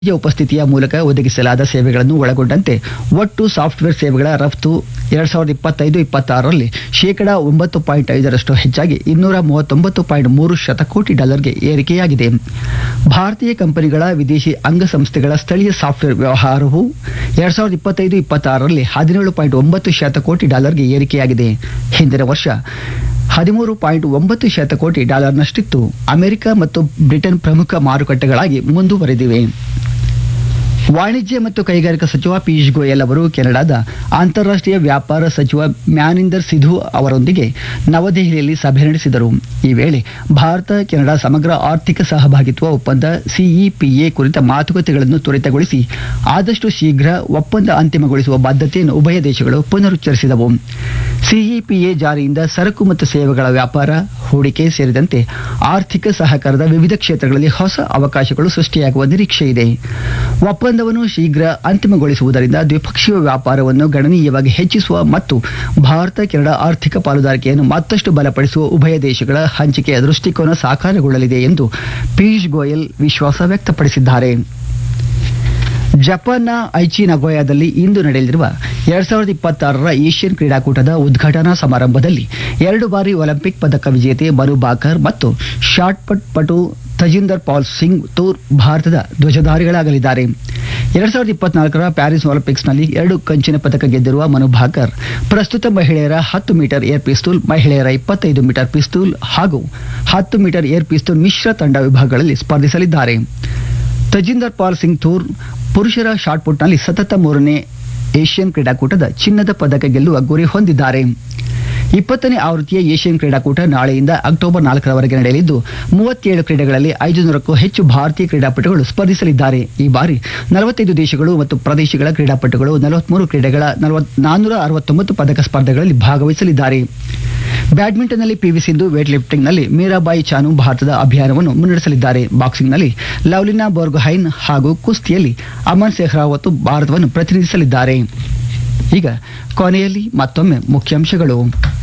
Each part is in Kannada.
ವಾಣಿಜ್ಯ ಉಪಸ್ಥಿತಿಯ ಮೂಲಕ ಒದಗಿಸಲಾದ ಸೇವೆಗಳನ್ನು ಒಳಗೊಂಡಂತೆ ಒಟ್ಟು ಸಾಫ್ಟ್ವೇರ್ ಸೇವೆಗಳ ರಫ್ತು ಎರಡ್ ಸಾವಿರದ ಇಪ್ಪತ್ತೈದು ಇಪ್ಪತ್ತಾರರಲ್ಲಿ ಶೇಕಡಾ ಒಂಬತ್ತು ಪಾಯಿಂಟ್ ಐದರಷ್ಟು ಹೆಚ್ಚಾಗಿ ಇನ್ನೂರ ಮೂವತ್ತೊಂಬತ್ತು ಪಾಯಿಂಟ್ ಮೂರು ಶತಕೋಟಿ ಡಾಲರ್ಗೆ ಏರಿಕೆಯಾಗಿದೆ ಭಾರತೀಯ ಕಂಪನಿಗಳ ವಿದೇಶಿ ಅಂಗಸಂಸ್ಥೆಗಳ ಸ್ಥಳೀಯ ಸಾಫ್ಟ್ವೇರ್ ವ್ಯವಹಾರವು ಎರಡ್ ಸಾವಿರದ ಇಪ್ಪತ್ತೈದು ಇಪ್ಪತ್ತಾರರಲ್ಲಿ ಹದಿನೇಳು ಪಾಯಿಂಟ್ ಒಂಬತ್ತು ಶತಕೋಟಿ ಡಾಲರ್ಗೆ ಏರಿಕೆಯಾಗಿದೆ ಹಿಂದಿನ ವರ್ಷ ಹದಿಮೂರು ಪಾಯಿಂಟ್ ಒಂಬತ್ತು ಶತಕೋಟಿ ಡಾಲರ್ನಷ್ಟಿತ್ತು ಅಮೆರಿಕ ಮತ್ತು ಬ್ರಿಟನ್ ಪ್ರಮುಖ ಮಾರುಕಟ್ಟೆಗಳಾಗಿ ಮುಂದುವರೆದಿವೆ ವಾಣಿಜ್ಯ ಮತ್ತು ಕೈಗಾರಿಕಾ ಸಚಿವ ಪಿಯೂಷ್ ಗೋಯಲ್ ಅವರು ಕೆನಡಾದ ಅಂತಾರಾಷ್ಟ್ರೀಯ ವ್ಯಾಪಾರ ಸಚಿವ ಮ್ಯಾನಿಂದರ್ ಸಿಧು ಅವರೊಂದಿಗೆ ನವದೆಹಲಿಯಲ್ಲಿ ಸಭೆ ನಡೆಸಿದರು ಈ ವೇಳೆ ಭಾರತ ಕೆನಡಾ ಸಮಗ್ರ ಆರ್ಥಿಕ ಸಹಭಾಗಿತ್ವ ಒಪ್ಪಂದ ಸಿಇಪಿಎ ಕುರಿತ ಮಾತುಕತೆಗಳನ್ನು ತ್ವರಿತಗೊಳಿಸಿ ಆದಷ್ಟು ಶೀಘ್ರ ಒಪ್ಪಂದ ಅಂತಿಮಗೊಳಿಸುವ ಬದ್ಧತೆಯನ್ನು ಉಭಯ ದೇಶಗಳು ಪುನರುಚ್ಚರಿಸಿದವು ಸಿಇಪಿಎ ಜಾರಿಯಿಂದ ಸರಕು ಮತ್ತು ಸೇವೆಗಳ ವ್ಯಾಪಾರ ಹೂಡಿಕೆ ಸೇರಿದಂತೆ ಆರ್ಥಿಕ ಸಹಕಾರದ ವಿವಿಧ ಕ್ಷೇತ್ರಗಳಲ್ಲಿ ಹೊಸ ಅವಕಾಶಗಳು ಸೃಷ್ಟಿಯಾಗುವ ನಿರೀಕ್ಷೆ ಇದೆ ಒಪ್ಪಂದವನ್ನು ಶೀಘ್ರ ಅಂತಿಮಗೊಳಿಸುವುದರಿಂದ ದ್ವಿಪಕ್ಷೀಯ ವ್ಯಾಪಾರವನ್ನು ಗಣನೀಯವಾಗಿ ಹೆಚ್ಚಿಸುವ ಮತ್ತು ಭಾರತ ಕೆನಡಾ ಆರ್ಥಿಕ ಪಾಲುದಾರಿಕೆಯನ್ನು ಮತ್ತಷ್ಟು ಬಲಪಡಿಸುವ ಉಭಯ ದೇಶಗಳ ಹಂಚಿಕೆಯ ದೃಷ್ಟಿಕೋನ ಸಾಕಾರಗೊಳ್ಳಲಿದೆ ಎಂದು ಪಿಯೂಷ್ ಗೋಯಲ್ ವಿಶ್ವಾಸ ವ್ಯಕ್ತಪಡಿಸಿದ್ದಾರೆ ಜಪಾನ್ನ ಐಚಿ ನಗೋಯಾದಲ್ಲಿ ಇಂದು ನಡೆಯಲಿರುವ ಎರಡ್ ಸಾವಿರದ ಇಪ್ಪತ್ತಾರರ ಏಷ್ಯನ್ ಕ್ರೀಡಾಕೂಟದ ಉದ್ಘಾಟನಾ ಸಮಾರಂಭದಲ್ಲಿ ಎರಡು ಬಾರಿ ಒಲಿಂಪಿಕ್ ಪದಕ ವಿಜೇತೆ ಮನು ಬಾಕರ್ ಮತ್ತು ಶಾಟ್ ಪಟ್ ಪಟು ತಜಿಂದರ್ ಪಾಲ್ ಸಿಂಗ್ ತೂರ್ ಭಾರತದ ಧ್ವಜಧಾರಿಗಳಾಗಲಿದ್ದಾರೆ ಎರಡ್ ಸಾವಿರದ ಇಪ್ಪತ್ನಾಲ್ಕರ ಪ್ಯಾರಿಸ್ ಒಲಿಂಪಿಕ್ಸ್ನಲ್ಲಿ ಎರಡು ಕಂಚಿನ ಪದಕ ಗೆದ್ದಿರುವ ಮನು ಭಾಕರ್ ಪ್ರಸ್ತುತ ಮಹಿಳೆಯರ ಹತ್ತು ಮೀಟರ್ ಏರ್ ಪಿಸ್ತೂಲ್ ಮಹಿಳೆಯರ ಇಪ್ಪತ್ತೈದು ಮೀಟರ್ ಪಿಸ್ತೂಲ್ ಹಾಗೂ ಹತ್ತು ಮೀಟರ್ ಏರ್ ಪಿಸ್ತೂಲ್ ಮಿಶ್ರ ತಂಡ ವಿಭಾಗಗಳಲ್ಲಿ ಸ್ಪರ್ಧಿಸಲಿದ್ದಾರೆ ತಜಿಂದರ್ ಪಾಲ್ ಸಿಂಗ್ ಥೂರ್ ಪುರುಷರ ಶಾಟ್ಪುಟ್ನಲ್ಲಿ ಸತತ ಮೂರನೇ ಏಷ್ಯನ್ ಕ್ರೀಡಾಕೂಟದ ಚಿನ್ನದ ಪದಕ ಗೆಲ್ಲುವ ಗುರಿ ಹೊಂದಿದ್ದಾರೆ ಇಪ್ಪತ್ತನೇ ಆವೃತ್ತಿಯ ಏಷ್ಯನ್ ಕ್ರೀಡಾಕೂಟ ನಾಳೆಯಿಂದ ಅಕ್ಟೋಬರ್ ನಾಲ್ಕರವರೆಗೆ ನಡೆಯಲಿದ್ದು ಮೂವತ್ತೇಳು ಕ್ರೀಡೆಗಳಲ್ಲಿ ಐದು ನೂರಕ್ಕೂ ಹೆಚ್ಚು ಭಾರತೀಯ ಕ್ರೀಡಾಪಟುಗಳು ಸ್ಪರ್ಧಿಸಲಿದ್ದಾರೆ ಈ ಬಾರಿ ನಲವತ್ತೈದು ದೇಶಗಳು ಮತ್ತು ಪ್ರದೇಶಗಳ ಕ್ರೀಡಾಪಟುಗಳು ನಲವತ್ಮೂರು ಕ್ರೀಡೆಗಳ ನಾನ್ನೂರ ಅರವತ್ತೊಂಬತ್ತು ಪದಕ ಸ್ಪರ್ಧೆಗಳಲ್ಲಿ ಭಾಗವಹಿಸಲಿದ್ದಾರೆ ಬ್ಯಾಡ್ಮಿಂಟನ್ನಲ್ಲಿ ಪಿವಿ ಸಿಂಧು ವೇಟ್ ಲಿಫ್ಟಿಂಗ್ನಲ್ಲಿ ಮೀರಾಬಾಯಿ ಚಾನು ಭಾರತದ ಅಭಿಯಾನವನ್ನು ಮುನ್ನಡೆಸಲಿದ್ದಾರೆ ಬಾಕ್ಸಿಂಗ್ನಲ್ಲಿ ಲವ್ಲಿನಾ ಬೋರ್ಗೊಹೈನ್ ಹಾಗೂ ಕುಸ್ತಿಯಲ್ಲಿ ಅಮನ್ ಸೆಹ್ರಾವತ್ ಭಾರತವನ್ನು ಪ್ರತಿನಿಧಿಸಲಿದ್ದಾರೆ ಈಗ ಕೊನೆಯಲ್ಲಿ ಮತ್ತೊಮ್ಮೆ ಮುಖ್ಯಾಂಶಗಳು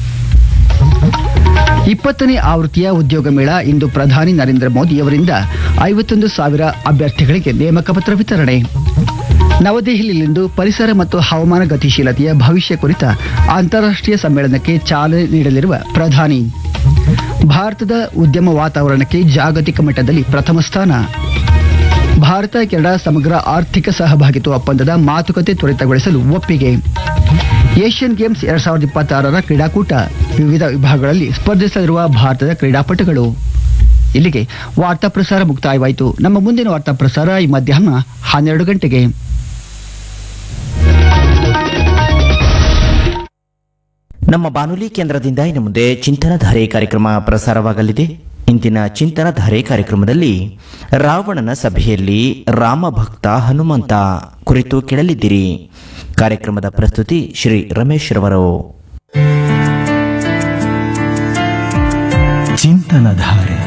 ಇಪ್ಪತ್ತನೇ ಆವೃತ್ತಿಯ ಉದ್ಯೋಗ ಮೇಳ ಇಂದು ಪ್ರಧಾನಿ ನರೇಂದ್ರ ಮೋದಿ ಅವರಿಂದ ಐವತ್ತೊಂದು ಸಾವಿರ ಅಭ್ಯರ್ಥಿಗಳಿಗೆ ನೇಮಕ ಪತ್ರ ವಿತರಣೆ ನವದೆಹಲಿಯಲ್ಲಿಂದು ಪರಿಸರ ಮತ್ತು ಹವಾಮಾನ ಗತಿಶೀಲತೆಯ ಭವಿಷ್ಯ ಕುರಿತ ಅಂತಾರಾಷ್ಟ್ರೀಯ ಸಮ್ಮೇಳನಕ್ಕೆ ಚಾಲನೆ ನೀಡಲಿರುವ ಪ್ರಧಾನಿ ಭಾರತದ ಉದ್ಯಮ ವಾತಾವರಣಕ್ಕೆ ಜಾಗತಿಕ ಮಟ್ಟದಲ್ಲಿ ಪ್ರಥಮ ಸ್ಥಾನ ಭಾರತ ಕೆನಡಾ ಸಮಗ್ರ ಆರ್ಥಿಕ ಸಹಭಾಗಿತ್ವ ಒಪ್ಪಂದದ ಮಾತುಕತೆ ತ್ವರಿತಗೊಳಿಸಲು ಒಪ್ಪಿಗೆ ಏಷ್ಯನ್ ಗೇಮ್ಸ್ ಎರಡ್ ಸಾವಿರದ ಇಪ್ಪತ್ತಾರರ ಕ್ರೀಡಾಕೂಟ ವಿವಿಧ ವಿಭಾಗಗಳಲ್ಲಿ ಸ್ಪರ್ಧಿಸಲಿರುವ ಭಾರತದ ಕ್ರೀಡಾಪಟುಗಳು ಇಲ್ಲಿಗೆ ವಾರ್ತಾ ಪ್ರಸಾರ ಮುಕ್ತಾಯವಾಯಿತು ನಮ್ಮ ಮುಂದಿನ ವಾರ್ತಾ ಪ್ರಸಾರ ಈ ಮಧ್ಯಾಹ್ನ ಹನ್ನೆರಡು ಗಂಟೆಗೆ ನಮ್ಮ ಬಾನುಲಿ ಕೇಂದ್ರದಿಂದ ಇನ್ನು ಮುಂದೆ ಚಿಂತನಧಾರೆ ಕಾರ್ಯಕ್ರಮ ಪ್ರಸಾರವಾಗಲಿದೆ ಇಂದಿನ ಚಿಂತನಧಾರೆ ಕಾರ್ಯಕ್ರಮದಲ್ಲಿ ರಾವಣನ ಸಭೆಯಲ್ಲಿ ರಾಮಭಕ್ತ ಹನುಮಂತ ಕುರಿತು ಕೇಳಲಿದ್ದೀರಿ ಕಾರ್ಯಕ್ರಮದ ಪ್ರಸ್ತುತಿ ಶ್ರೀ ರಮೇಶ್ ರವರು ಚಿಂತನಧಾರೆ